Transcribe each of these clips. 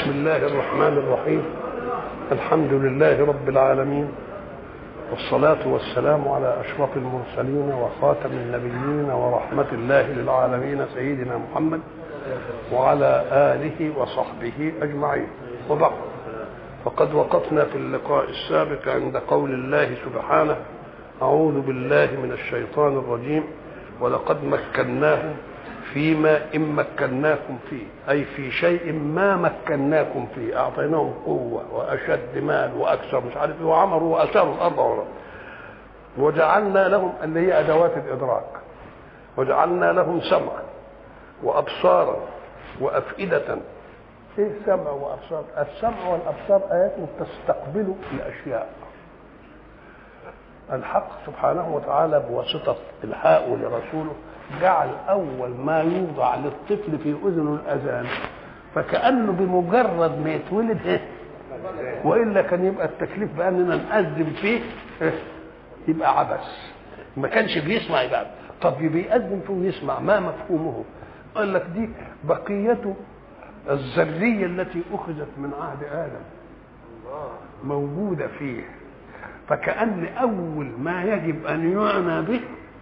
بسم الله الرحمن الرحيم الحمد لله رب العالمين والصلاة والسلام على أشرف المرسلين وخاتم النبيين ورحمة الله للعالمين سيدنا محمد وعلى آله وصحبه أجمعين وبعد فقد وقفنا في اللقاء السابق عند قول الله سبحانه أعوذ بالله من الشيطان الرجيم ولقد مكناهم فيما إن مكناكم فيه أي في شيء ما مكناكم فيه أعطيناهم قوة وأشد مال وأكثر مش عارف إيه وعمروا وأثاروا الأرض ورا وجعلنا لهم اللي هي أدوات الإدراك وجعلنا لهم سمعا وأبصارا وأفئدة إيه سمع وأبصار السمع والأبصار آيات تستقبل الأشياء الحق سبحانه وتعالى بواسطة الحاء لرسوله جعل أول ما يوضع للطفل في أذنه الأذان فكأنه بمجرد ما يتولد إيه وإلا كان يبقى التكليف بأننا نأذن فيه إيه يبقى عبث ما كانش بيسمع يبقى طب بيأذن فيه ويسمع ما مفهومه قال لك دي بقية الذرية التي أخذت من عهد آدم موجودة فيه فكأن أول ما يجب أن يعنى به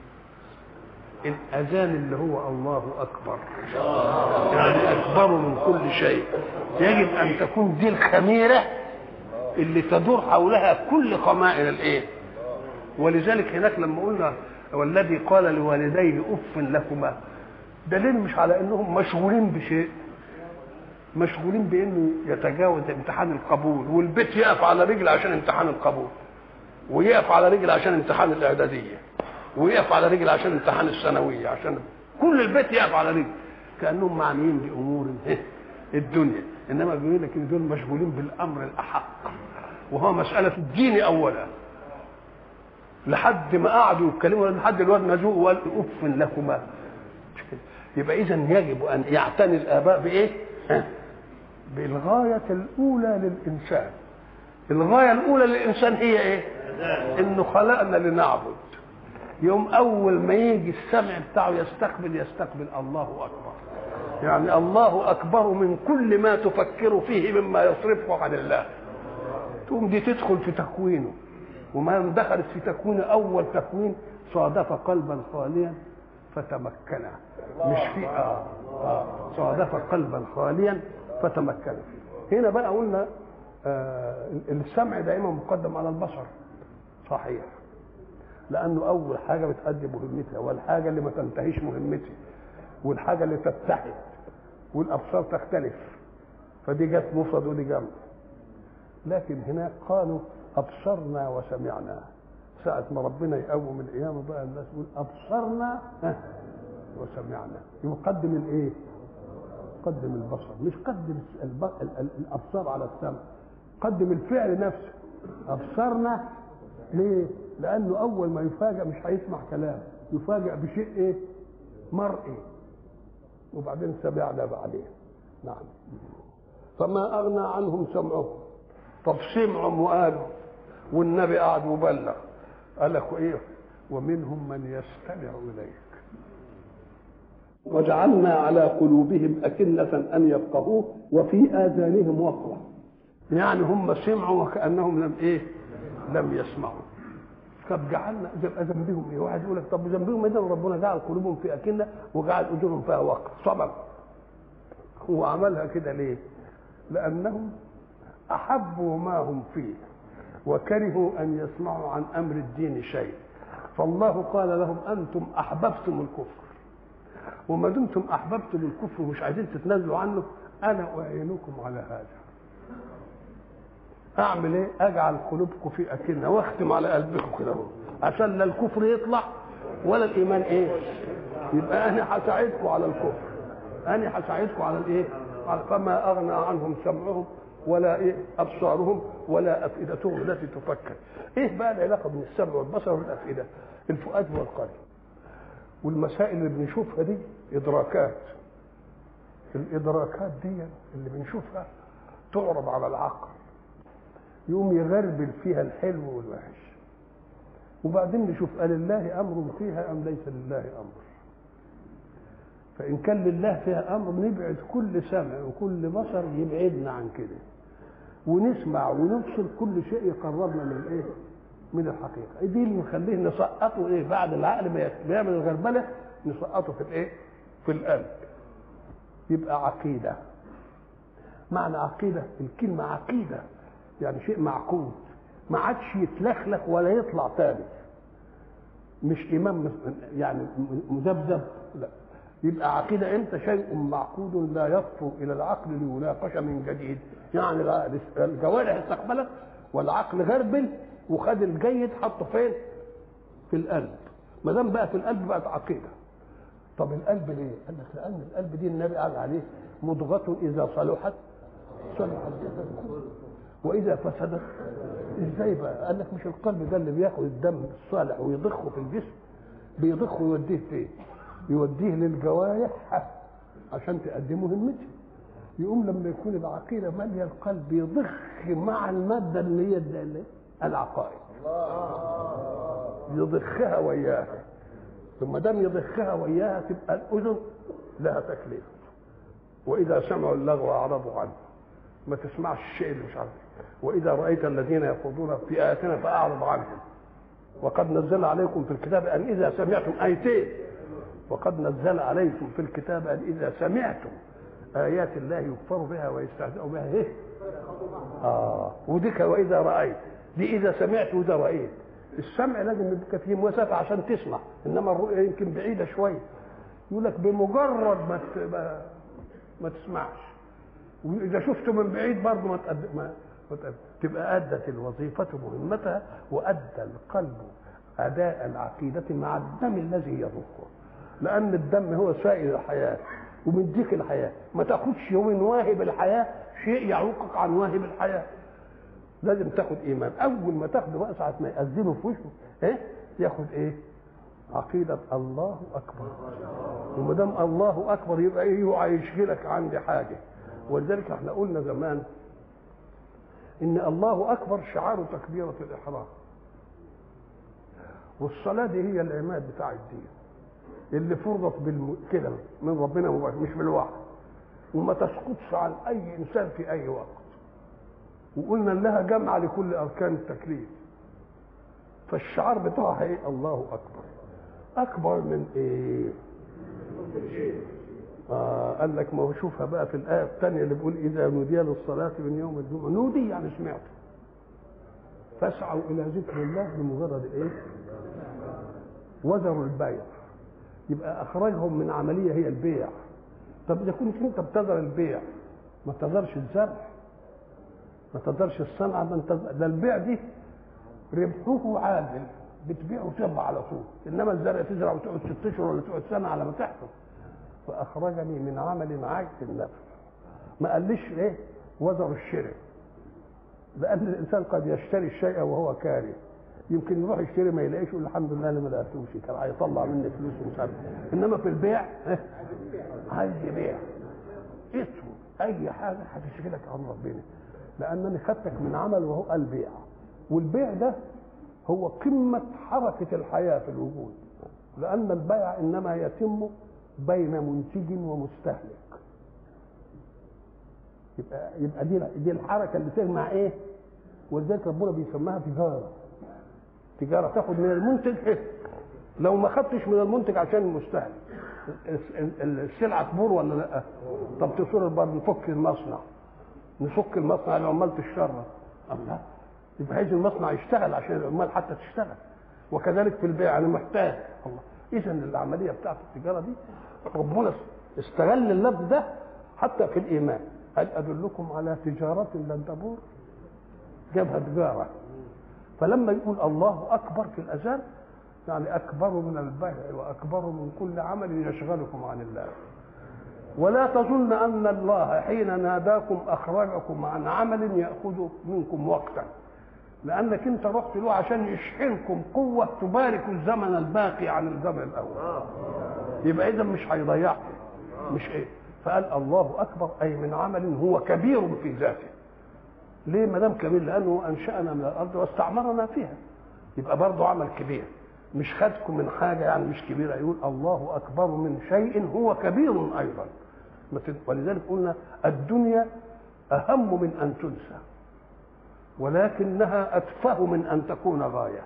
الأذان اللي هو الله أكبر يعني أكبر من كل شيء يجب أن تكون دي الخميرة اللي تدور حولها كل قمائل الإيه ولذلك هناك لما قلنا والذي قال لوالديه أف لكما دليل مش على أنهم مشغولين بشيء مشغولين بأنه يتجاوز امتحان القبول والبيت يقف على رجل عشان امتحان القبول ويقف على رجل عشان امتحان الإعدادية ويقف على رجل عشان امتحان الثانويه عشان كل البيت يقف على رجل كانهم معنيين بامور الدنيا انما بيقول لك ان دول مشغولين بالامر الاحق وهو مساله الدين اولا لحد ما قعدوا يتكلموا لحد الواد نجوء وقال اف لكما يبقى اذا يجب ان يعتني الاباء بايه؟ بالغايه الاولى للانسان الغايه الاولى للانسان هي ايه؟ انه خلقنا لنعبد يوم اول ما يجي السمع بتاعه يستقبل يستقبل الله اكبر يعني الله اكبر من كل ما تفكر فيه مما يصرفه عن الله تقوم دي تدخل في تكوينه وما دخلت في تكوينه اول تكوين صادف قلبا خاليا فتمكن مش في آه, آه صادف قلبا خاليا فتمكن هنا بقى قلنا آه السمع دائما مقدم على البصر صحيح لانه اول حاجه بتأدي مهمتها والحاجه اللي ما تنتهيش مهمتها والحاجه اللي تتحد والابصار تختلف فدي جت مفرد ودي جمع لكن هناك قالوا ابصرنا وسمعنا ساعة ما ربنا يقوم القيامة بقى الناس تقول أبصرنا وسمعنا يقدم الإيه؟ قدم البصر مش قدم الأبصار على السمع قدم الفعل نفسه أبصرنا ليه؟ لانه اول ما يفاجئ مش هيسمع كلام يفاجئ بشيء ايه مرئي وبعدين سمعنا بعدين نعم فما اغنى عنهم سمعهم طب سمعهم وقالوا والنبي قعد وبلغ قال لك ايه ومنهم من يستمع اليك وجعلنا على قلوبهم أكنة أن يفقهوه وفي آذانهم وقرا يعني هم سمعوا وكأنهم لم إيه لم يسمعوا طب جعلنا يبقى ذنبهم ايه؟ واحد يقول لك طب ذنبهم ايه ربنا جعل قلوبهم في اكنه وجعل اذنهم فيها وقت صبر هو عملها كده ليه؟ لانهم احبوا ما هم فيه وكرهوا ان يسمعوا عن امر الدين شيء فالله قال لهم انتم احببتم الكفر وما دمتم احببتم الكفر ومش عايزين تتنازلوا عنه انا اعينكم على هذا اعمل ايه اجعل قلوبكم في اكنه واختم على قلبكم كده اهو عشان لا الكفر يطلع ولا الايمان ايه يبقى انا هساعدكم على الكفر انا هساعدكم على الايه فما اغنى عنهم سمعهم ولا ايه ابصارهم ولا افئدتهم التي تفكر ايه بقى العلاقه بين السمع والبصر والافئده الفؤاد والقلب والمسائل اللي بنشوفها دي ادراكات الادراكات دي اللي بنشوفها تعرض على العقل يقوم يغربل فيها الحلو والوحش وبعدين نشوف ألله أمر فيها أم ليس لله أمر فان كان لله فيها امر نبعد كل سمع وكل بصر يبعدنا عن كده ونسمع ونبصر كل شيء يقربنا من الايه من الحقيقه دي اللي نخليه نسقطه ايه بعد العقل ما بيعمل الغربله نسقطه في الايه في القلب يبقى عقيده معنى عقيده الكلمه عقيده يعني شيء معقود ما عادش يتلخلخ ولا يطلع تاني مش امام يعني مذبذب لا يبقى عقيده امتى شيء معقود لا يطفو الى العقل ليناقش من جديد يعني الجوارح استقبلت والعقل غربل وخد الجيد حطه فين؟ في القلب ما دام بقى في القلب بقت عقيده طب القلب ليه؟ قال لك لان القلب دي النبي قال عليه مضغة إذا صلحت صلح الجسد كله وإذا فسدت ازاي بقى؟ قال لك مش القلب ده اللي بياخد الدم الصالح ويضخه في الجسم بيضخه ويوديه فين؟ يوديه للجوارح عشان تقدم مهمته يقوم لما يكون العقيده ماليه القلب يضخ مع الماده اللي هي العقائد يضخها وياها ثم دام يضخها وياها تبقى الاذن لها تكليف واذا سمعوا اللغو اعرضوا عنه ما تسمعش الشيء اللي مش عارف واذا رايت الذين يخوضون في اياتنا فاعرض عنهم وقد نزل عليكم في الكتاب ان اذا سمعتم ايتين وقد نزل عليكم في الكتاب ان اذا سمعتم ايات الله يكفر بها ويستهزأ بها ايه اه وديك واذا رايت دي اذا سمعت واذا رايت السمع لازم يبقى فيه مسافه عشان تسمع انما الرؤيه يمكن بعيده شويه يقول لك بمجرد ما ما, ما تسمعش واذا شفته من بعيد برضه ما تقد... ما تبقى ادت الوظيفه مهمتها وادى القلب اداء العقيده مع الدم الذي يضخه لان الدم هو سائل الحياه ومديك الحياه ما تاخدش من واهب الحياه شيء يعوقك عن واهب الحياه لازم تاخد ايمان اول ما تاخده بقى ساعه ما ياذنوا في وشه ايه ياخد ايه عقيده الله اكبر وما دام الله اكبر يبقى ايه يوعى يشغلك عندي حاجه ولذلك احنا قلنا زمان ان الله اكبر شعار تكبيره الاحرام والصلاه دي هي العماد بتاع الدين اللي فرضت بالم... كده من ربنا مباشر مش بالوحي وما تسقطش عن اي انسان في اي وقت وقلنا لها جمع لكل اركان التكليف فالشعار بتاعها ايه الله اكبر اكبر من ايه آه قال لك ما هو شوفها بقى في الايه الثانيه اللي بيقول اذا نودي للصلاه من يوم الجمعه نودي يعني سمعته فاسعوا الى ذكر الله بمجرد ايه وزروا البيع يبقى اخرجهم من عمليه هي البيع طب اذا كنت انت بتذر البيع ما تذرش الزرع ما تقدرش الصنعة ما انت ده البيع دي ربحه عادل بتبيع وتبع على طول انما الزرع تزرع وتقعد ست اشهر ولا تقعد سنه على ما تحصل فاخرجني من عمل عاجز النفس ما قاليش ايه وزر الشراء لان الانسان قد يشتري الشيء وهو كاره يمكن يروح يشتري ما يلاقيش يقول الحمد لله انا ما لقيتوش كان هيطلع مني فلوس ومش عارف انما في البيع عايز يبيع اسمه اي حاجه هتشغلك عن ربنا لانني خدتك من عمل وهو البيع والبيع ده هو قمه حركه الحياه في الوجود لان البيع انما يتم بين منتج ومستهلك يبقى يبقى دي دي الحركه اللي تجمع ايه ولذلك ربنا بيسميها تجاره تجاره تاخد من المنتج إيه؟ لو ما خدتش من المنتج عشان المستهلك السلعه تبور ولا لا طب تصور برضه نفك المصنع نفك المصنع العمال تشتغل الله يبقى عايز المصنع يشتغل عشان العمال حتى تشتغل وكذلك في البيع انا محتاج الله اذا العمليه بتاعت التجاره دي ربنا استغل اللفظ ده حتى في الايمان هل ادلكم على تجاره لن تبور جابها تجاره فلما يقول الله اكبر في الاذان يعني اكبر من البيع واكبر من كل عمل يشغلكم عن الله ولا تظن ان الله حين ناداكم اخرجكم عن عمل ياخذ منكم وقتا لانك انت رحت له عشان يشحنكم قوه تبارك الزمن الباقي عن الزمن الاول يبقى اذا مش هيضيعكم مش ايه فقال الله اكبر اي من عمل هو كبير في ذاته ليه ما دام كبير لانه انشانا من الارض واستعمرنا فيها يبقى برضه عمل كبير مش خدكم من حاجه يعني مش كبيره يقول الله اكبر من شيء هو كبير ايضا ولذلك قلنا الدنيا اهم من ان تنسى ولكنها اتفه من ان تكون غايه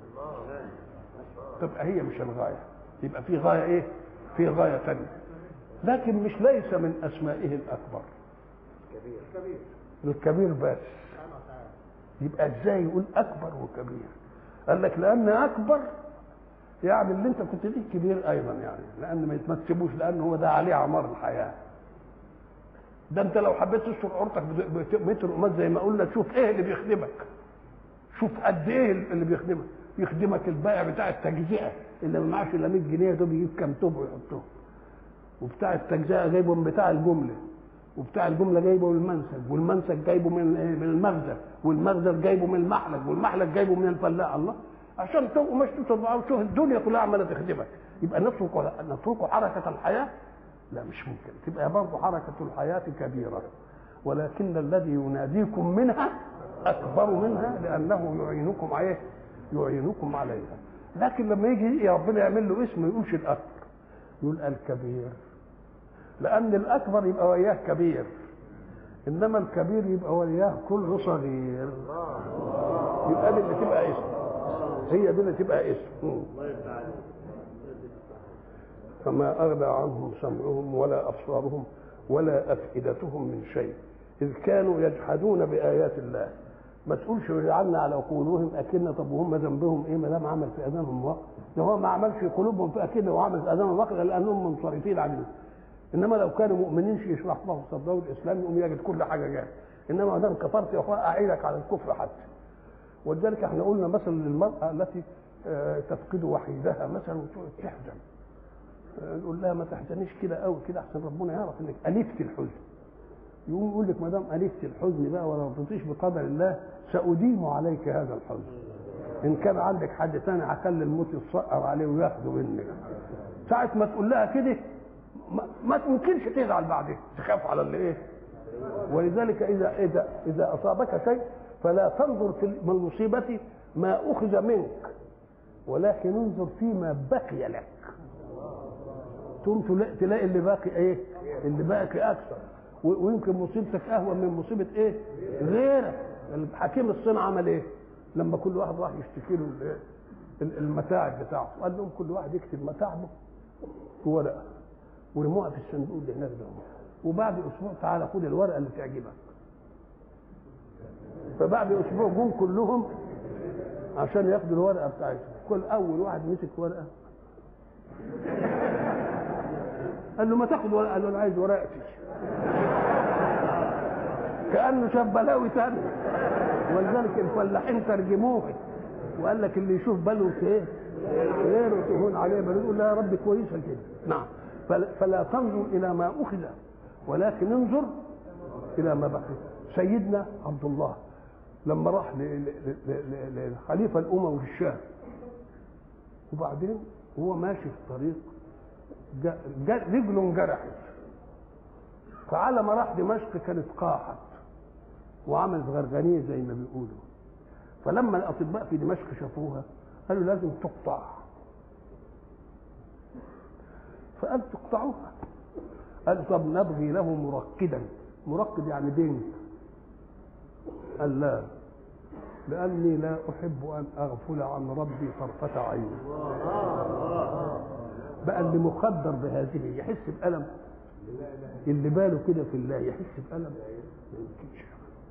تبقى هي مش الغايه يبقى في غايه ايه في غايه ثانيه لكن مش ليس من اسمائه الاكبر الكبير الكبير بس يبقى ازاي يقول اكبر وكبير قال لك لان اكبر يعني اللي انت كنت فيه كبير ايضا يعني لان ما تسيبوش لان هو ده عليه اعمار الحياه ده انت لو حبيت تستر عورتك بمتر قماش زي ما قلنا تشوف ايه اللي بيخدمك شوف قد ايه اللي بيخدمك يخدمك البائع بتاع التجزئه اللي ما معاش الا 100 جنيه ده بيجيب كام توب ويحطهم وبتاع التجزئه جايبه من بتاع الجمله وبتاع الجمله جايبه من المنسج والمنسج جايبه من من المخزن والمخزن جايبه من المحلك والمحلك جايبه من الفلاح الله عشان تبقوا مش تطلعوا شوف الدنيا كلها عماله تخدمك يبقى نترك نترك حركه الحياه لا مش ممكن تبقى برضه حركه الحياه كبيره ولكن الذي يناديكم منها اكبر منها لانه يعينكم عليه يعينكم عليها لكن لما يجي ربنا يعمل له اسم ما يقولش الاكبر يقول الكبير لان الاكبر يبقى وياه كبير انما الكبير يبقى وياه كل صغير يبقى دي اللي تبقى اسم هي دي اللي تبقى اسم فما اغنى عنهم سمعهم ولا ابصارهم ولا افئدتهم من شيء اذ كانوا يجحدون بايات الله ما تقولش وجعلنا على قلوبهم اكنه طب وهم ذنبهم ايه ما دام عمل في اذانهم وقت ده هو ما عملش في قلوبهم في اكنه وعمل في اذانهم وقت لانهم منصرفين عنه انما لو كانوا مؤمنين يشرح لهم صدروا الاسلام يقوم يجد كل حاجه جاهزه انما ما دام كفرت يا اخوان اعينك على الكفر حتى ولذلك احنا قلنا مثلا للمراه التي تفقد وحيدها مثلا وتقعد تحزن نقول لها ما تحزنيش كده قوي كده احسن ربنا يعرف انك الفت الحزن يقوم يقول لك ما دام الفت الحزن بقى ولا رضيتيش بقدر الله ساديم عليك هذا الحزن ان كان عندك حد ثاني هخلي الموت يتسقر عليه وياخده منك ساعه ما تقول لها كده ما, ما تمكنش تزعل بعدين تخاف على اللي ايه ولذلك اذا اذا اذا اصابك شيء فلا تنظر في المصيبه ما اخذ منك ولكن انظر فيما بقي لك تقوم تلاقي اللي باقي ايه اللي باقي اكثر ويمكن مصيبتك اهون من مصيبه ايه غيرك الحكيم الصين عمل ايه لما كل واحد راح يشتكي له المتاعب بتاعته قال لهم كل واحد يكتب متاعبه في ورقه ورموها في الصندوق اللي هناك ده وبعد اسبوع تعالى خد الورقه اللي تعجبك فبعد اسبوع جم كلهم عشان ياخدوا الورقه بتاعتهم كل اول واحد مسك ورقه قال له ما تاخد ورقه قال له انا عايز ورقتي كانه شاف بلاوي ثاني ولذلك الفلاحين ترجموه وقال لك اللي يشوف بلوه في ايه غيره تهون عليه بل يقول لا يا رب كويسه كده نعم فلا تنظر الى ما اخذ ولكن انظر الى ما بقي سيدنا عبد الله لما راح للخليفه الاموي في الشام وبعدين هو ماشي في الطريق رجله انجرحت فعلى ما راح دمشق كانت قاحت وعملت غرغنيه زي ما بيقولوا فلما الاطباء في دمشق شافوها قالوا لازم تقطع فقال تقطعوها قال طب نبغي له مرقدا مرقد يعني دين قال لا لاني لا احب ان اغفل عن ربي طرفه عين بقى اللي مقدر بهذه يحس بألم اللي باله كده في الله يحس بألم ما يمكنش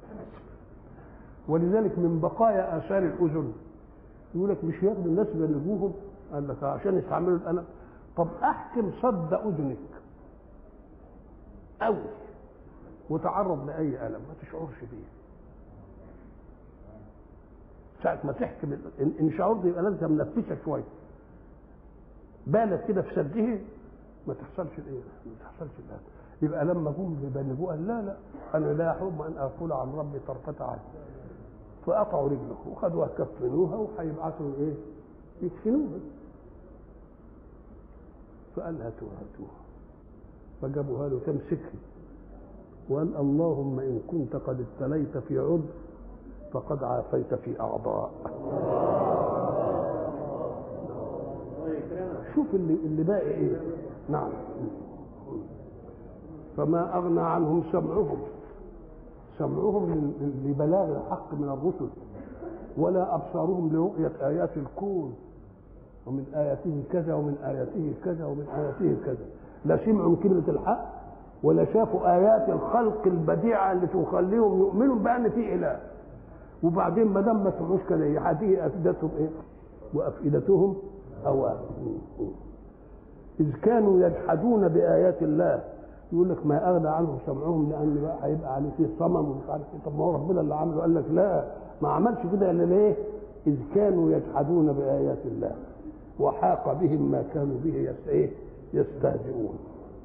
ولذلك من بقايا آثار الأذن يقول لك مش ياخدوا الناس بيلجوهم قال لك عشان يستعملوا الألم طب أحكم صد أذنك أو وتعرض لأي ألم ما تشعرش بيه ساعة ما تحكم إن شعرت يبقى لازم منفسك شوية بالك كده في سده ما تحصلش الايه ما تحصلش الآن يبقى لما جم بيبلغوه قال لا لا انا لا احب ان اغفل عن ربي طرفة عين فقطعوا رجله وخدوها كفنوها وهيبعثوا ايه يدفنوها فقال هاتوها هاتوها فجابوها له تمسكها وقال اللهم ان كنت قد ابتليت في عضو فقد عافيت في اعضاء شوف اللي اللي باقي ايه نعم فما اغنى عنهم سمعهم سمعهم لبلاغ الحق من الرسل ولا ابصارهم لرؤيه ايات الكون ومن اياته كذا ومن اياته كذا ومن اياته كذا لا سمعوا كلمه الحق ولا شافوا ايات الخلق البديعه اللي تخليهم يؤمنوا بان في اله وبعدين ما دام ما سمعوش كده هذه افئدتهم ايه؟ وافئدتهم هواء اذ كانوا يجحدون بايات الله يقول لك ما اغنى عنهم سمعهم لان بقى هيبقى عليه فيه صمم ومش عارف ايه طب ما هو ربنا اللي عمله قال لك لا ما عملش كده الا ليه؟ اذ كانوا يجحدون بايات الله وحاق بهم ما كانوا به يس ايه؟ يستهزئون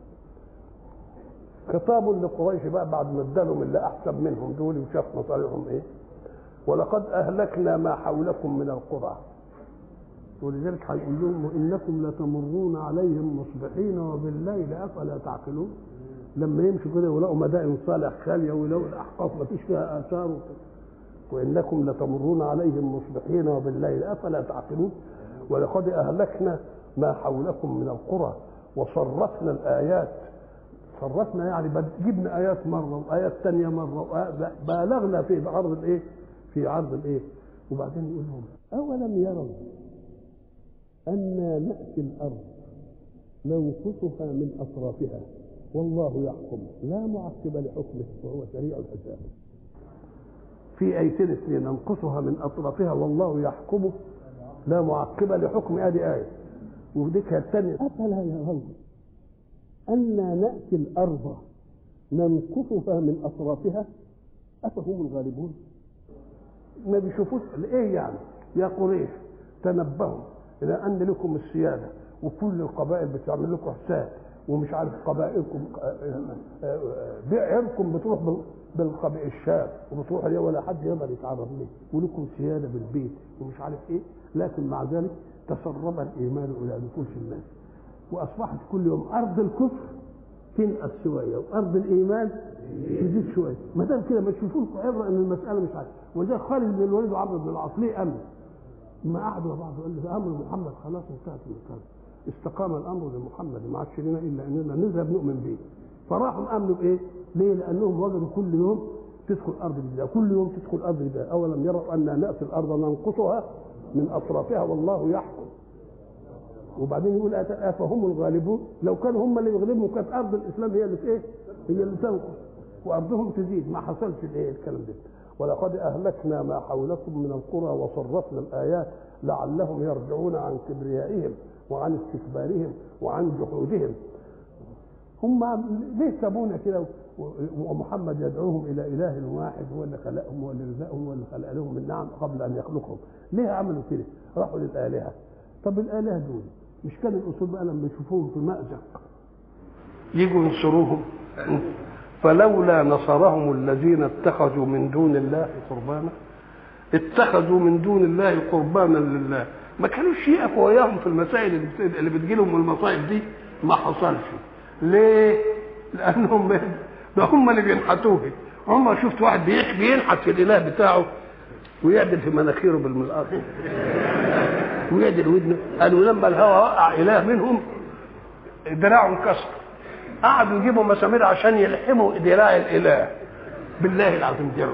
خطاب لقريش بقى بعد ما ادالهم اللي احسن منهم دول وشاف مصالحهم ايه ولقد اهلكنا ما حولكم من القرى ولذلك هيقول لهم انكم لتمرون عليهم مصبحين وبالليل افلا تعقلون لما يمشوا كده ويلاقوا مدائن صالح خاليه ويلاقوا الاحقاف ما فيش فيها اثار وانكم لتمرون عليهم مصبحين وبالليل افلا تعقلون ولقد اهلكنا ما حولكم من القرى وصرفنا الايات صرفنا يعني جبنا ايات مره وايات ثانيه مره بالغنا في عرض الايه؟ في عرض الايه؟ وبعدين يقول لهم اولم يروا أنا نأتي الأرض ننقصها من أطرافها والله يحكم لا معقب لحكمه وهو سريع الحساب في آيتين اثنين ننقصها من أطرافها والله يحكم لا معقب لحكم هذه آية وديك الثانية أفلا يرون أنا نأتي الأرض ننقصها من أطرافها أفهم الغالبون ما بيشوفوش ايه يعني يا قريش تنبهوا الى ان لكم السياده وكل القبائل بتعمل لكم حساب ومش عارف قبائلكم بيعركم بتروح بالقبائل الشاب وبتروح اليوم ولا حد يقدر يتعرض ليه ولكم سياده بالبيت ومش عارف ايه لكن مع ذلك تسرب الايمان الى نفوس الناس واصبحت كل يوم ارض الكفر تنقص شويه وارض الايمان تزيد شويه ما دام كده ما تشوفوا لكم عبره ان المساله مش عارف وده خالد بن الوليد وعمرو بن العاص ليه امن ما قعدوا مع بعض قال له امر محمد خلاص انتهت المساله استقام الامر لمحمد ما عادش لنا الا اننا نذهب نؤمن به فراحوا امنوا بايه؟ ليه؟ لانهم وجدوا كل يوم تدخل ارض جديده كل يوم تدخل ارض جديده اولم يروا انا ناتي الارض ننقصها من اطرافها والله يحكم وبعدين يقول افهم الغالبون لو كانوا هم اللي يغلبوا كانت ارض الاسلام هي اللي ايه؟ هي اللي تنقص وارضهم تزيد ما حصلش الايه الكلام ده ولقد اهلكنا ما حولكم من القرى وصرفنا الايات لعلهم يرجعون عن كبريائهم وعن استكبارهم وعن جحودهم هم ليه سابونا كده ومحمد يدعوهم الى اله واحد هو اللي خلقهم هو اللي رزقهم هو اللي خلق لهم من نعم قبل ان يخلقهم ليه عملوا كده راحوا للالهه طب الالهه دول مش كان الاصول بقى لما يشوفوهم في مأزق يجوا ينصروهم فلولا نصرهم الذين اتخذوا من دون الله قربانا اتخذوا من دون الله قربانا لله ما كانوش يقفوا وياهم في المسائل اللي بتجيلهم المصائب دي ما حصلش ليه؟ لانهم ده هم اللي بينحتوه هم شفت واحد بينحت في الاله بتاعه ويعدل في مناخيره بالملقاط ويعدل ودنه قالوا لما الهوى وقع اله منهم دراعه انكسر قعدوا يجيبوا مسامير عشان يلحموا دراع الاله بالله العظيم دراعه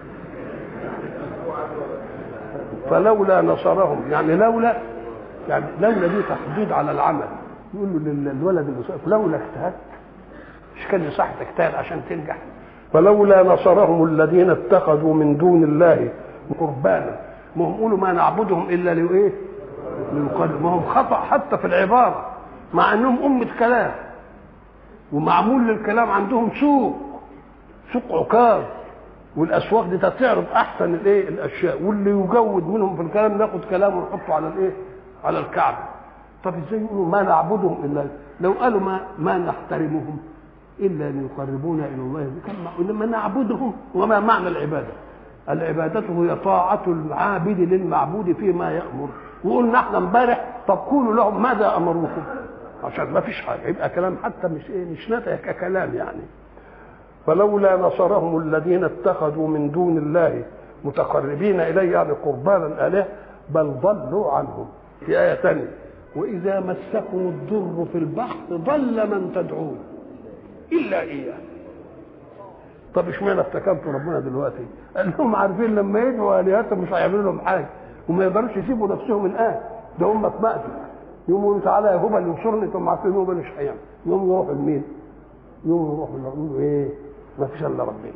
فلولا نصرهم يعني لولا يعني لولا دي تحديد على العمل يقول له للولد المسافر لولا اجتهدت مش كان صح تجتهد عشان تنجح فلولا نصرهم الذين اتخذوا من دون الله قربانا ما هم قولوا ما نعبدهم الا لايه؟ ما هم خطا حتى في العباره مع انهم امه كلام ومعمول للكلام عندهم سوق سوق عكاظ والاسواق دي تعرض احسن الايه الاشياء واللي يجود منهم في الكلام ناخد كلامه ونحطه على الايه على الكعبه طب ازاي يقولوا ما نعبدهم الا لو قالوا ما ما نحترمهم الا ان يقربونا الى الله انما نعبدهم وما معنى العباده العبادة هي طاعة العابد للمعبود فيما يأمر وقلنا احنا امبارح طب قولوا لهم ماذا أمروكم عشان ما فيش حاجة يبقى كلام حتى مش ايه مش نافع ككلام يعني فلولا نصرهم الذين اتخذوا من دون الله متقربين اليه يعني قربانا اله بل ضلوا عنهم في ايه ثانيه واذا مسكم الضر في البحر ضل من تدعون الا اياه طب اشمعنى افتكرتوا ربنا دلوقتي؟ قال لهم عارفين لما يدعوا الهتهم مش هيعملوا لهم حاجه وما يقدروش يسيبوا نفسهم الان ده هم اتمأتوا يوم يقولوا تعالى يا هبل انصرني ثم عارفين هبل مش هيعمل يوم يروحوا لمين؟ يوم يروحوا يقولوا ايه؟ ما فيش الا ربنا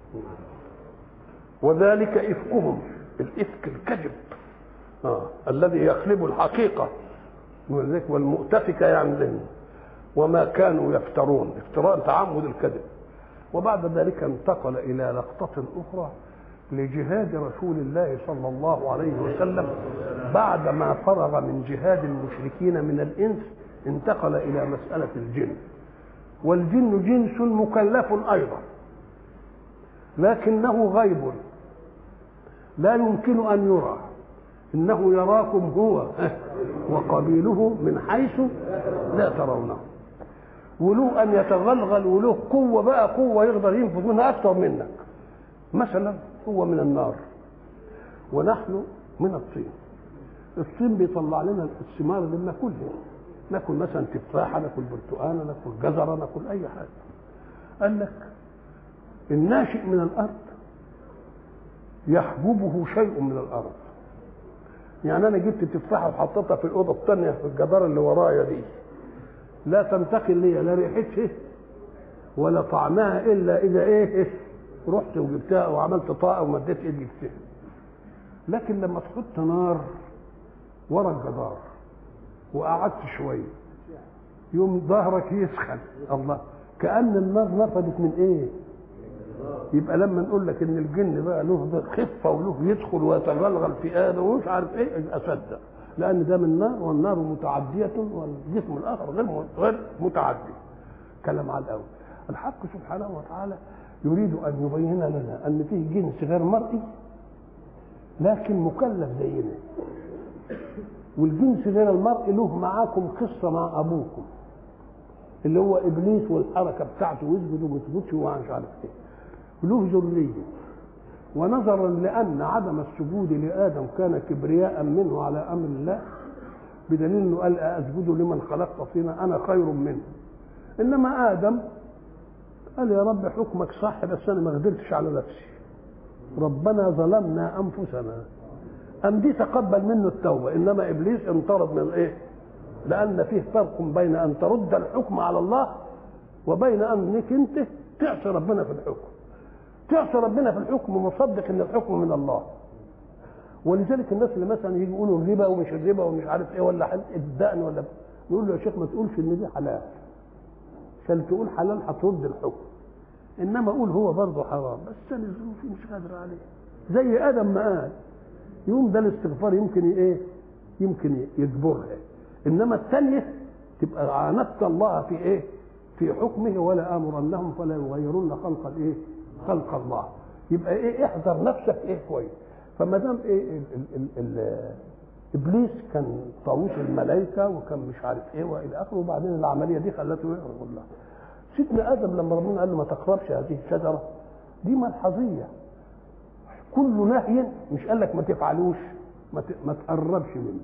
وذلك افكهم الافك الكذب آه. الذي يخلب الحقيقه ولذلك والمؤتفكه يعني ذهن وما كانوا يفترون افتراء تعمد الكذب وبعد ذلك انتقل الى لقطه اخرى لجهاد رسول الله صلى الله عليه وسلم بعدما فرغ من جهاد المشركين من الانس انتقل الى مساله الجن والجن جنس مكلف ايضا لكنه غيب لا يمكن ان يرى انه يراكم هو وقبيله من حيث لا ترونه وله ان يتغلغل وله قوه بقى قوه يقدر ينفذ منها اكثر منك مثلا هو من النار ونحن من الطين الطين بيطلع لنا الثمار اللي بناكلها ناكل مثلا تفاحه ناكل برتقانه ناكل جزره ناكل اي حاجه قال لك الناشئ من الارض يحببه شيء من الارض يعني انا جبت تفاحه وحطيتها في الاوضه الثانيه في الجدار اللي ورايا دي لا تنتقل لي لا ريحتها ولا طعمها الا اذا ايه رحت وجبتها وعملت طاقه ومديت ايدي فيها لكن لما تحط نار ورا الجدار وقعدت شويه يوم ظهرك يسخن الله كان النار نفدت من ايه يبقى لما نقول لك ان الجن بقى له خفه وله يدخل ويتغلغل في ادم ومش عارف ايه اصدق لان ده من نار والنار متعديه والجسم الاخر غير غير متعدي كلام على الاول الحق سبحانه وتعالى يريد ان يبين لنا ان فيه جنس غير مرئي لكن مكلف زينا والجنس غير المرئي له معاكم قصه مع ابوكم اللي هو ابليس والحركه بتاعته ويسجد وما يسجدش ومش عارف ايه له ذريه ونظرا لان عدم السجود لادم كان كبرياء منه على امر الله بدليل انه قال اسجد لمن خلقت طينا انا خير منه انما ادم قال يا رب حكمك صح بس انا ما قدرتش على نفسي ربنا ظلمنا انفسنا ام دي تقبل منه التوبه انما ابليس انطرد من ايه لان فيه فرق بين ان ترد الحكم على الله وبين انك انت تعصي ربنا في الحكم تعصي ربنا في الحكم مصدق ان الحكم من الله ولذلك الناس اللي مثلا يجي يقولوا الربا ومش الربا ومش عارف ايه ولا حلقه الدقن ولا يقول له يا شيخ ما تقولش ان دي حلال عشان تقول حلال هترد الحكم انما قول هو برضه حرام بس انا ظروفي مش قادر عليه زي ادم ما قال يوم ده الاستغفار يمكن ايه يمكن يجبرها انما الثانيه تبقى عاندت الله في ايه في حكمه ولا امرنهم فلا يغيرون خلق الايه خلق الله يبقى ايه احذر نفسك ايه كويس فما دام ايه ال ال ال ال ابليس كان طاووس الملائكه وكان مش عارف ايه والى اخره وبعدين العمليه دي خلته يقرا كلها سيدنا ادم لما ربنا قال له ما تقربش هذه الشجره دي ملحظيه كل نهي مش قال لك ما تفعلوش ما ما تقربش منه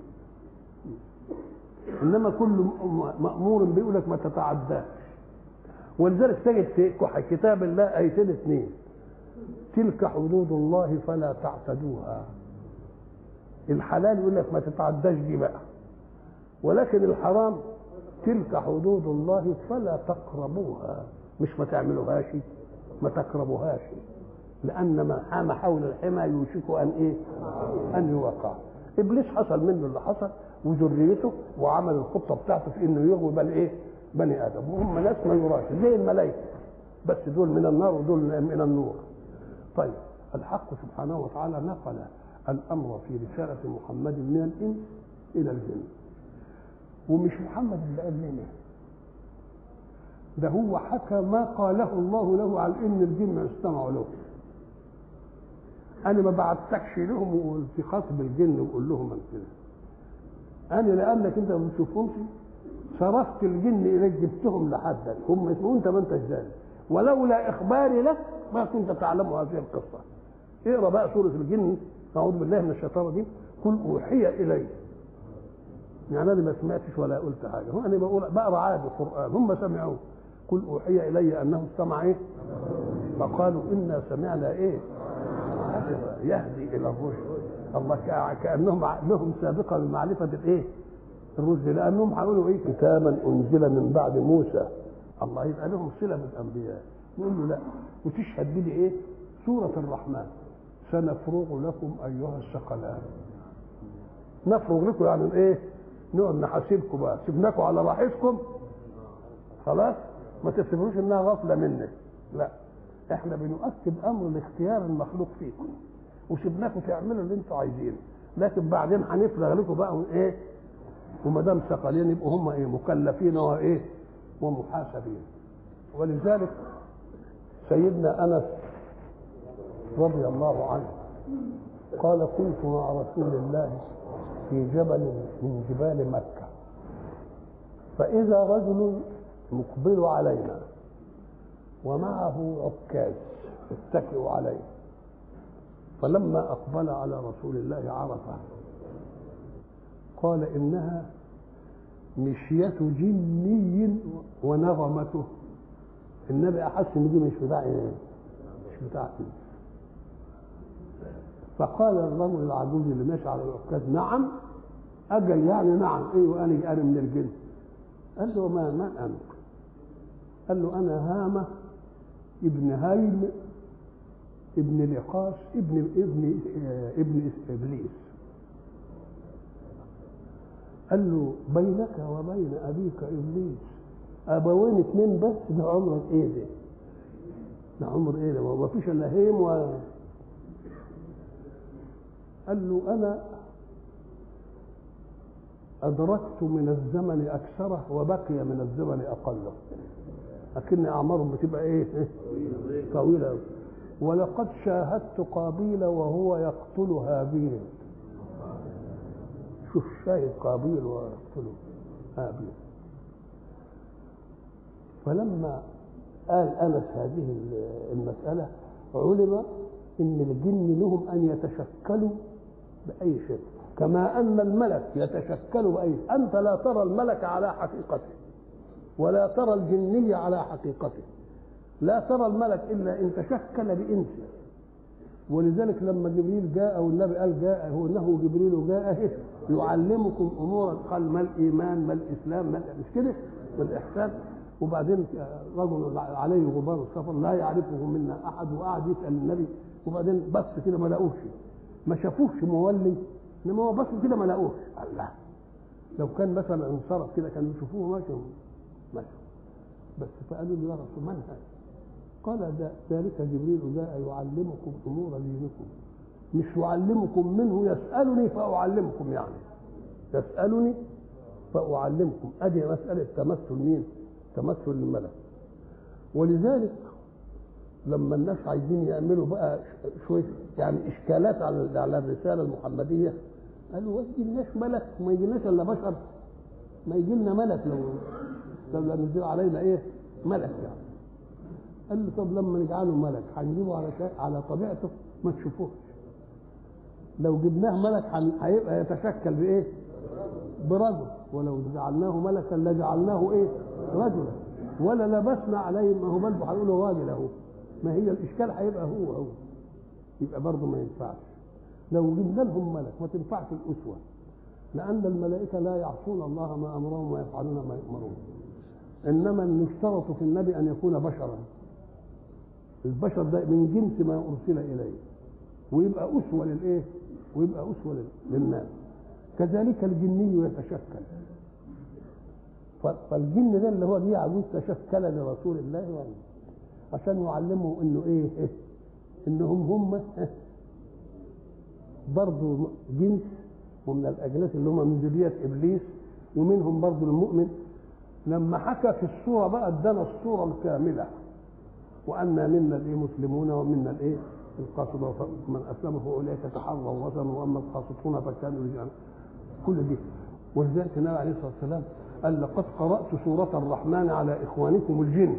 انما كل مامور بيقول لك ما تتعداش ولذلك تجد في كتاب الله ايتين اثنين تلك حدود الله فلا تعتدوها الحلال يقول لك ما تتعداش دي بقى ولكن الحرام تلك حدود الله فلا تقربوها مش ما تعملوهاش ما تقربوهاش لان ما حام حول الحمى يوشك ان ايه ان يوقع ابليس حصل منه اللي حصل وذريته وعمل الخطه بتاعته في انه يغوي بل ايه بني ادم وهم ناس ما يراش زي الملائكه بس دول من النار ودول من النور طيب الحق سبحانه وتعالى نقل الامر في رساله محمد من الانس الى الجن ومش محمد اللي قال لنا ده هو حكى ما قاله الله له على ان الجن يستمعوا له انا ما بعتكش لهم وقلت خاطب الجن وقول لهم أن كده انا لانك انت ما بتشوفهمش صرفت الجن اليك جبتهم لحدك هم اسمه انت ما انتش ذلك ولولا اخباري لك ما كنت تعلم هذه القصه اقرا بقى سوره الجن اعوذ بالله من الشيطان الرجيم قل اوحي الي يعني انا ما سمعتش ولا قلت حاجه هو انا بقول بقرا عادي قران هم سمعوه قل اوحي الي انه استمع ايه فقالوا انا سمعنا ايه يهدي الى الرشد الله كانهم لهم سابقه بمعرفه الايه الرشد لانهم هيقولوا ايه كتابا انزل من بعد موسى الله يبقى لهم صله بالانبياء نقول له لا وتشهد بلي ايه سوره الرحمن سنفرغ لكم ايها الثقلان نفرغ لكم يعني ايه نقعد نحاسبكم بقى سيبناكم على راحتكم خلاص ما تفتكروش انها غفله منك لا احنا بنؤكد امر الاختيار المخلوق فيكم وسيبناكم تعملوا اللي انتوا عايزينه لكن بعدين هنفرغ لكم بقى ايه وما دام ثقلين يبقوا هم ايه مكلفين وايه ومحاسبين ولذلك سيدنا انس رضي الله عنه قال كنت مع رسول الله في جبل من جبال مكه فاذا رجل مقبل علينا ومعه عكاز اتكئ عليه فلما اقبل على رسول الله عرفه قال انها مشية جني ونغمته النبي احس ان دي مش بتاع ايه مش بتاع ايه فقال الرجل العجوز اللي ماشي على العكاز نعم اجل يعني نعم ايوه انا انا من الجن قال له ما من انت قال له انا هامه ابن هيم ابن لقاس ابن ابن ابن ابليس قال له بينك وبين ابيك ابليس ابوين اتنين بس ده عمرك ايه ده ده عمر ايه ده ما فيش الا هيم و قال له انا ادركت من الزمن اكثره وبقي من الزمن اقله لكن اعمارهم بتبقى ايه طويله أوي. ولقد شاهدت قابيل وهو يقتل هابيل شوف شاهد قابيل ويقتل هابيل فلما قال انس هذه المساله علم ان الجن لهم ان يتشكلوا باي شيء كما ان الملك يتشكل باي انت لا ترى الملك على حقيقته ولا ترى الجني على حقيقته لا ترى الملك الا ان تشكل بانس ولذلك لما جبريل جاء والنبي قال جاء هو انه جبريل جاء يعلمكم امورا قال ما الايمان ما الاسلام ما مش كده والاحسان وبعدين رجل عليه غبار السفر لا يعرفه منا احد وقعد يسال النبي وبعدين بص كده ما لقوش ما شافوش مولي انما هو بص كده ما لقوش الله لو كان مثلا انصرف كده كانوا يشوفوه ماشي ماشي بس فقالوا له يا رسول من هذا؟ قال ده ذلك جبريل جاء يعلمكم امور دينكم مش يعلمكم منه يسالني فاعلمكم يعني يسالني فاعلمكم ادي مساله تمثل مين؟ تمثل الملك ولذلك لما الناس عايزين يعملوا بقى شويه يعني اشكالات على على الرساله المحمديه قالوا ما يجيلناش ملك ما يجيلناش الا بشر ما يجي لنا ملك لو لو نزل علينا ايه ملك يعني قال له طب لما نجعله ملك هنجيبه على شيء على طبيعته ما تشوفوش لو جبناه ملك هيبقى يتشكل بايه برجل ولو جعلناه ملكا لجعلناه ايه رجلا ولا لبسنا عليه ما هو برضه هنقول راجل اهو ما هي الاشكال هيبقى هو هو يبقى برضه ما ينفعش لو جبنا لهم ملك ما تنفعش الاسوه لان الملائكه لا يعصون الله ما امرهم ويفعلون ما يؤمرون انما يشترط في النبي ان يكون بشرا البشر ده من جنس ما ارسل اليه ويبقى اسوه للايه ويبقى اسوه للناس كذلك الجني يتشكل فالجن ده اللي هو جه عجوز تشكل لرسول الله يعني عشان يعلمه انه ايه, إيه؟ انهم هم برضه جنس ومن الاجناس اللي هم من ذريه ابليس ومنهم برضه المؤمن لما حكى في الصوره بقى ادانا الصوره الكامله وأنا منا الايه مسلمون ومنا الايه القاسطون من اسلم فاولئك تحروا وطنا واما القاسطون فكانوا رجالا كل دي ولذلك النبي عليه الصلاه والسلام قال لقد قرات سوره الرحمن على اخوانكم الجن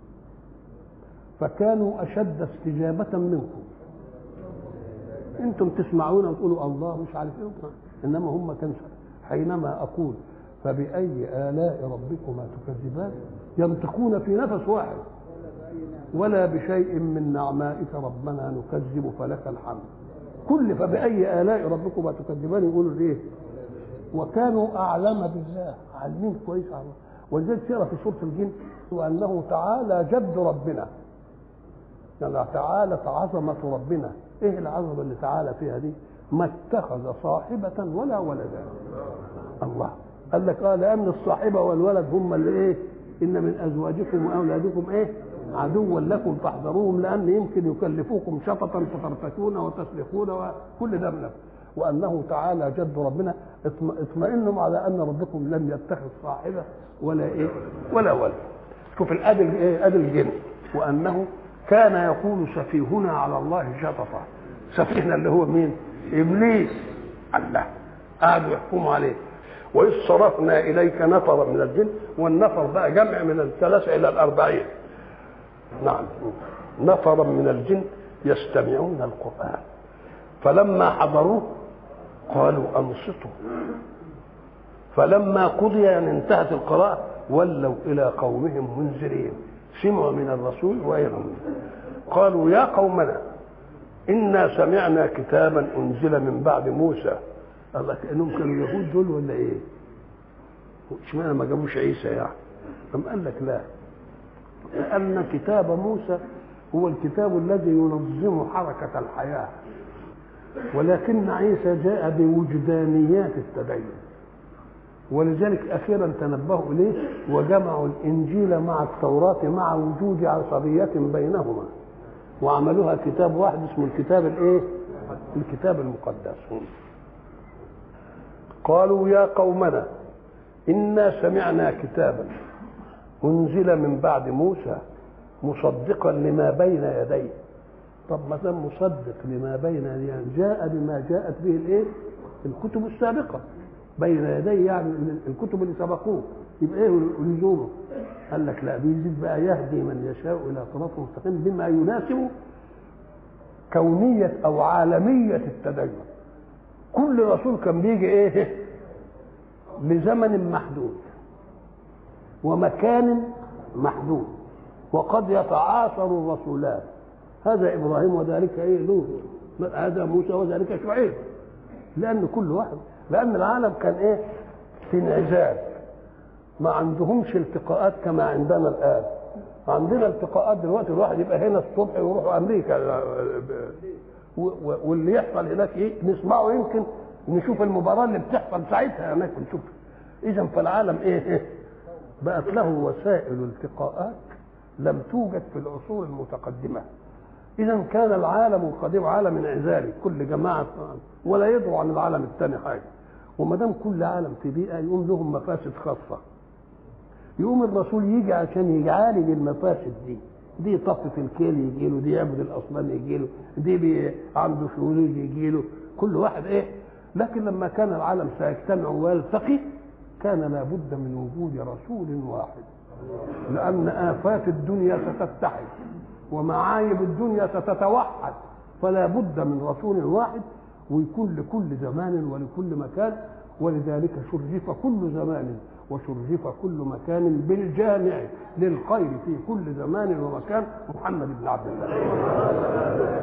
فكانوا اشد استجابه منكم انتم تسمعون وتقولوا الله مش عارف ايه انما هم كانوا حينما أقول فبأي آلاء ربكما تكذبان ينطقون في نفس واحد ولا بشيء من نعمائك ربنا نكذب فلك الحمد كل فبأي آلاء ربكما تكذبان يقولوا ليه وكانوا أعلم بالله عالمين كويس على الله ولذلك ترى في سورة الجن وأنه تعالى جد ربنا يعني تعالت عظمة ربنا ايه العظمة اللي تعالى فيها دي ما اتخذ صاحبة ولا ولدا الله قال لك اه لأن الصاحبة والولد هم اللي ايه إن من أزواجكم وأولادكم ايه عدوا لكم فاحذروهم لأن يمكن يكلفوكم شططا فترتكون وتسلخون وكل ده من وأنه تعالى جد ربنا اطمئنوا على أن ربكم لم يتخذ صاحبة ولا ايه ولا ولد شوف الأدل ايه أدل الجن وأنه كان يقول سفيهنا على الله شططا سفيهنا اللي هو مين ابليس الله قعدوا يحكموا عليه واذ صرفنا اليك نفرا من الجن والنفر بقى جمع من الثلاثه الى الاربعين نعم نفرا من الجن يستمعون القران فلما حضروه قالوا انصتوا فلما قضي يعني انتهت القراءه ولوا الى قومهم منذرين سمعوا من الرسول وغيرهم قالوا يا قومنا إنا سمعنا كتابا أنزل من بعد موسى الله كأنهم كانوا يهود دول ولا إيه؟ اشمعنى ما جابوش عيسى يعني؟ أم قال لك لا لأن كتاب موسى هو الكتاب الذي ينظم حركة الحياة ولكن عيسى جاء بوجدانيات التدين ولذلك اخيرا تنبهوا اليه وجمعوا الانجيل مع التوراه مع وجود عصبيه بينهما وعملوها كتاب واحد اسمه الكتاب الايه الكتاب المقدس قالوا يا قومنا انا سمعنا كتابا انزل من بعد موسى مصدقا لما بين يديه طب ما دام مصدق لما بين يديه جاء بما جاءت به الايه الكتب السابقه بين يديه يعني الكتب اللي سبقوه يبقى ايه لزومه؟ قال لك لا بيزيد بقى يهدي من يشاء الى صراط مستقيم بما يناسب كونية أو عالمية التدين كل رسول كان بيجي إيه لزمن محدود ومكان محدود وقد يتعاصر الرسولان هذا إبراهيم وذلك إيه لوط هذا موسى وذلك شعيب لأن كل واحد لأن العالم كان إيه في انعزال ما عندهمش التقاءات كما عندنا الآن عندنا التقاءات دلوقتي الواحد يبقى هنا الصبح ويروح امريكا واللي يحصل هناك ايه نسمعه يمكن نشوف المباراه اللي بتحصل ساعتها هناك نشوف اذا فالعالم ايه بقت له وسائل التقاءات لم توجد في العصور المتقدمه اذا كان العالم القديم عالم انعزالي كل جماعه ولا يدروا عن العالم الثاني حاجه وما دام كل عالم في بيئه يقوم لهم مفاسد خاصه يقوم الرسول يجي عشان يعالج المفاسد دي دي طفة الكيل يجي له دي يعبد الاصنام يجي له دي بي عنده شذوذ يجي له كل واحد ايه لكن لما كان العالم سيجتمع ويلتقي كان لابد من وجود رسول واحد لان افات الدنيا ستتحد ومعايب الدنيا ستتوحد فلا بد من رسول واحد ويكون لكل زمان ولكل مكان ولذلك شرف كل زمان وشرف كل مكان بالجامع للخير في كل زمان ومكان محمد بن عبد الله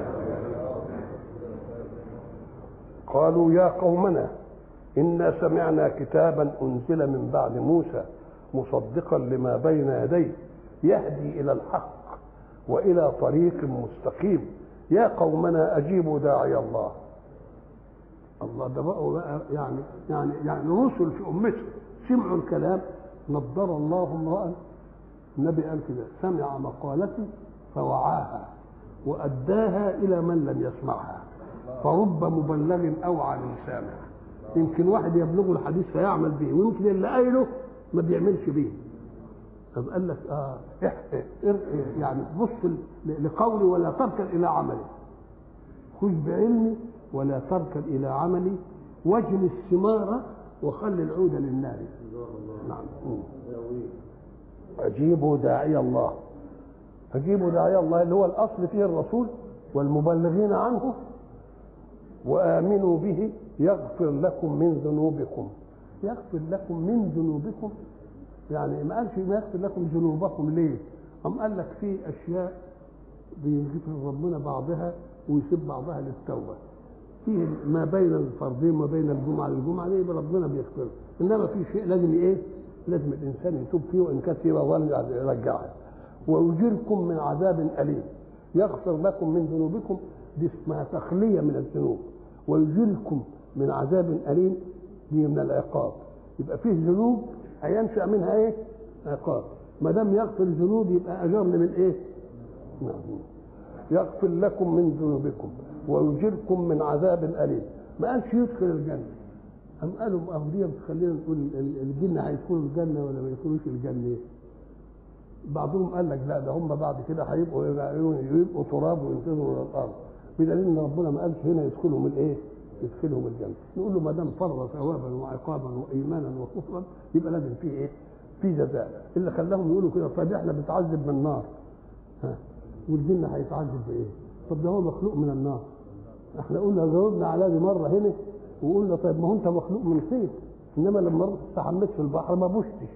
قالوا يا قومنا إنا سمعنا كتابا أنزل من بعد موسى مصدقا لما بين يديه يهدي إلى الحق وإلى طريق مستقيم يا قومنا أجيبوا داعي الله الله ده بقوا بقى يعني يعني يعني رسل في أمته سمعوا الكلام نضر الله امرأ النبي قال كده سمع مقالتي فوعاها وأداها إلى من لم يسمعها فرب مبلغ أوعى من سامع يمكن واحد يبلغه الحديث فيعمل به ويمكن اللي قايله ما بيعملش به طب قال لك اه يعني بص لقولي ولا تركن الى عملي خذ بعلمي ولا تركن الى عملي واجل الثمار وخلي العود للنار نعم أجيبوا داعي الله أجيبوا داعي الله اللي هو الأصل فيه الرسول والمبلغين عنه وآمنوا به يغفر لكم من ذنوبكم يغفر لكم من ذنوبكم يعني ما قالش ما يغفر لكم ذنوبكم ليه؟ أم قال لك في أشياء بيغفر ربنا بعضها ويسيب بعضها للتوبة فيه ما بين الفرضين وما بين الجمعة للجمعة دي يبقى ربنا بيغفر إنما في شيء لازم إيه؟ لازم الإنسان يتوب فيه وإن كانت فيه يرجعها ويجيركم من عذاب أليم يغفر لكم من ذنوبكم دي اسمها تخلية من الذنوب ويجيركم من عذاب أليم دي من العقاب يبقى فيه ذنوب هينشأ منها إيه؟ عقاب ما دام يغفر ذنوب يبقى أجرني من إيه؟ نعم يغفر لكم من ذنوبكم ويجركم من عذاب أليم ما قالش يدخل الجنة أم قالوا أهو دي خلينا نقول الجن هيدخلوا الجنة ولا ما يدخلوش الجنة بعضهم قال لك لا ده هم بعد كده هيبقوا يبقوا تراب وينتظروا الى الارض بدليل ان ربنا ما قالش هنا يدخلهم الايه؟ يدخلهم الجنه نقول له ما دام فرض ثوابا وعقابا وايمانا وكفرا يبقى لازم فيه ايه؟ في جزاء اللي خلاهم يقولوا كده طيب احنا بنتعذب من النار ها والجن هيتعذب بايه؟ طب ده هو مخلوق من النار احنا قلنا جاوبنا على دي مره هنا وقلنا طيب ما هو انت مخلوق من صيد انما لما استحميت في البحر ما بوشتش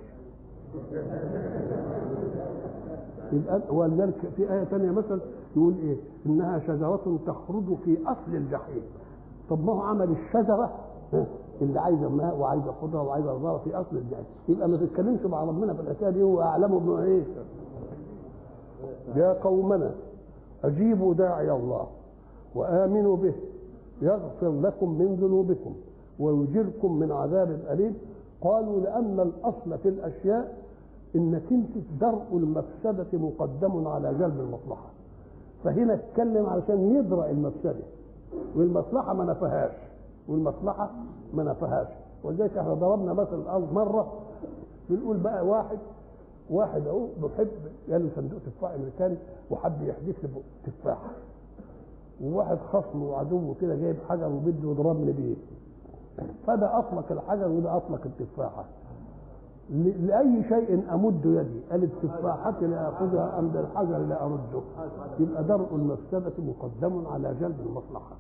يبقى ولذلك في آية ثانية مثلا يقول إيه؟ إنها شجرة تخرج في أصل الجحيم. طب ما هو عمل الشجرة اللي عايزة ماء وعايزة خضرة وعايزة رضاوة في أصل الجحيم. يبقى ما تتكلمش مع ربنا في الحكاية دي هو أعلم بما إيه؟ يا قومنا أجيبوا داعي الله وآمنوا به يغفر لكم من ذنوبكم ويجركم من عذاب أليم قالوا لأن الأصل في الأشياء انك انت درء المفسده مقدم على جلب المصلحه فهنا اتكلم علشان يدرأ المفسده والمصلحه ما نفهاش والمصلحه ما نفهاش ولذلك احنا ضربنا مثل مره بنقول بقى واحد واحد اهو بيحب جاله صندوق تفاح امريكاني وحب يحدث له تفاحه وواحد خصمه وعدوه كده جايب حجر وبده يضربني بيه فده اطلق الحجر وده اطلق التفاحه لأي شيء أمد يدي قال التفاحة لآخذها أم الحجر لا أرده يبقى درء المفسدة مقدم على جلب المصلحة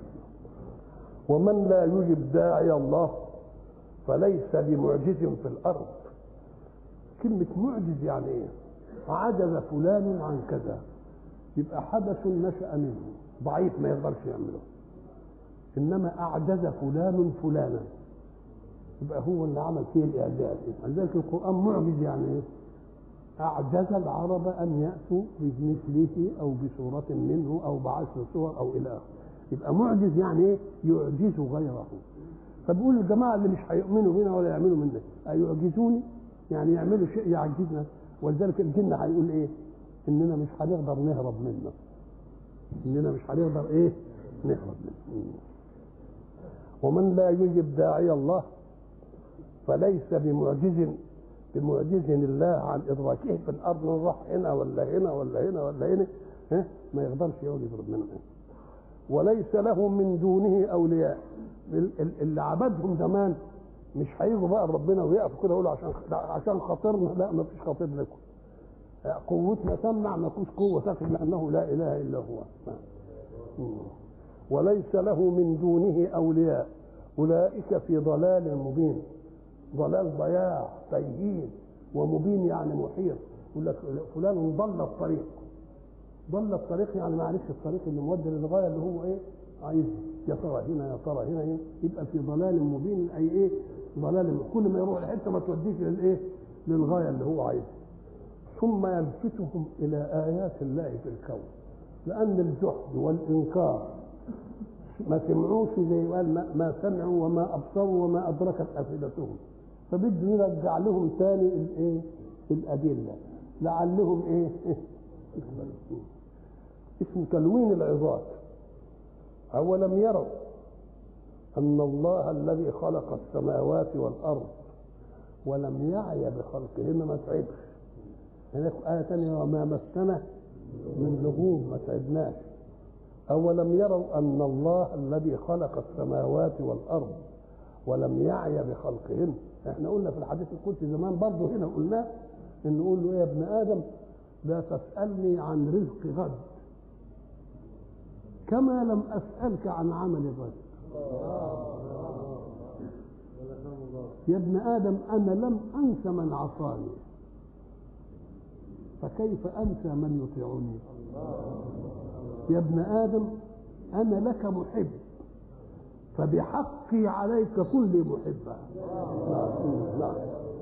ومن لا يجب داعي الله فليس بمعجز في الأرض كلمة معجز يعني إيه؟ عجز فلان عن كذا يبقى حدث نشأ منه ضعيف ما يقدرش يعمله إنما أعجز فلان فلانا يبقى هو اللي عمل فيه الاعجاز ولذلك القران معجز يعني ايه؟ اعجز العرب ان ياتوا بمثله او بصوره منه او بعشر صور او الى اخره يبقى معجز يعني ايه؟ يعجز غيره فبيقول الجماعه اللي مش هيؤمنوا بنا ولا يعملوا منا ايعجزوني يعني يعملوا شيء يعجزنا ولذلك الجن هيقول ايه؟ اننا مش هنقدر نهرب منه اننا مش هنقدر ايه؟ نهرب منه ومن لا يجب داعي الله فليس بمعجز بمعجز الله عن ادراكه في الارض نروح هنا ولا هنا ولا هنا ولا هنا ها ما يقدرش يقول يضرب منه وليس له من دونه اولياء اللي عبدهم زمان مش هيجوا بقى ربنا ويقفوا كده يقولوا عشان عشان خاطرنا لا ما فيش خاطر لكم قوتنا تمنع ما فيش قوه تقف لانه لا اله الا هو وليس له من دونه اولياء اولئك في ضلال مبين ضلال ضياع تيهين ومبين يعني محيط يقول لك فلان ضل الطريق ضل الطريق يعني ما عرفش الطريق اللي مودي للغايه اللي هو ايه عايز يا ترى هنا يا ترى هنا ايه يبقى في ضلال مبين اي ايه ضلال كل ما يروح لحته ما توديش للايه للغايه اللي هو عايزها ثم يلفتهم الى ايات الله في الكون لان الجحد والانكار ما سمعوش زي قال ما سمعوا وما ابصروا وما ادركت افئدتهم فبده يرجع لهم تاني الايه الادله لعلهم ايه اسمه تلوين العظات اولم يروا ان الله الذي خلق السماوات والارض ولم يعي بخلقهن ما تعبش هناك آية ثانية وما مسنا من لغوب ما تعبناش أولم يروا أن الله الذي خلق السماوات والأرض ولم يعي بخلقهن احنا قلنا في الحديث القدسي زمان برضه هنا قلنا ان نقول له يا ابن ادم لا تسالني عن رزق غد كما لم اسالك عن عمل غد يا ابن ادم انا لم انس من عصاني فكيف انسى من يطيعني يا ابن ادم انا لك محب فبحقي عليك كل محبا نعم نعم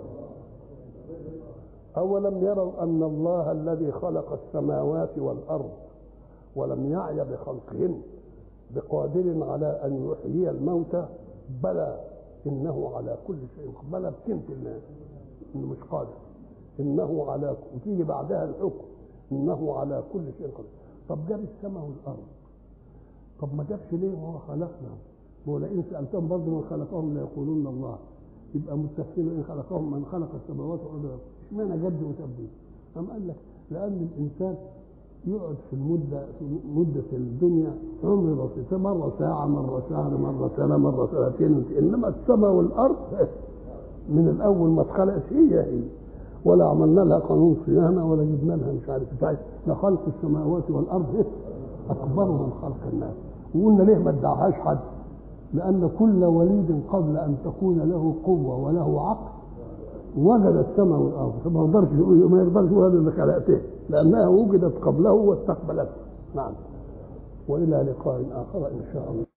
أولم يروا أن الله الذي خلق السماوات والأرض ولم يعي بخلقهن بقادر على أن يحيي الموتى بلى إنه على كل شيء بلى بكلمة الناس إنه مش قادر إنه على وتيجي بعدها الحكم إنه على كل شيء قادر طب جاب السماء والأرض طب ما جابش ليه وهو خلقنا ولئن سألتهم برضه من خلقهم ليقولون الله يبقى متفقين ان خلقهم من خلق السماوات والارض اشمعنى جد وتبديل؟ أم قال لك لأن الإنسان يقعد في المدة في مدة الدنيا عمر بسيط مرة ساعة مرة شهر مرة سنة مرة سنتين إنما السماء والأرض من الأول ما اتخلقت هي هي ولا عملنا لها قانون صيانة ولا جبنا لها مش عارف بتاعت لخلق السماوات والأرض أكبر من خلق الناس وقلنا ليه ما ادعاهاش حد لأن كل وليد قبل أن تكون له قوة وله عقل وجد السماء والأرض فما يقدرش يقول ما يقدرش يقول هذا اللي خلقته لأنها وجدت قبله واستقبلته نعم وإلى لقاء آخر إن شاء الله